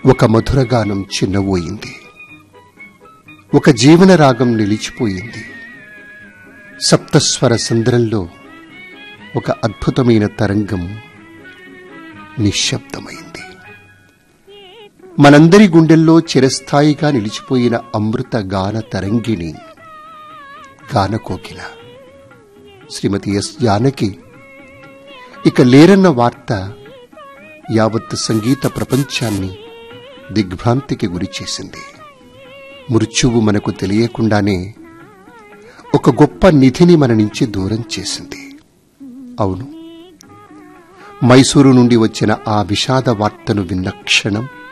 ఒక మధురగానం చిన్నబోయింది ఒక జీవన రాగం నిలిచిపోయింది సప్తస్వర సంద్రంలో ఒక అద్భుతమైన తరంగం నిశ్శబ్దమైంది మనందరి గుండెల్లో చిరస్థాయిగా నిలిచిపోయిన అమృత గాన తరంగిణి గానకోకిల శ్రీమతి ఎస్ జానకి ఇక లేరన్న వార్త యావత్ సంగీత ప్రపంచాన్ని దిగ్భ్రాంతికి గురిచేసింది మృత్యువు మనకు తెలియకుండానే ఒక గొప్ప నిధిని మన నుంచి దూరం చేసింది అవును మైసూరు నుండి వచ్చిన ఆ విషాద వార్తను విన్న క్షణం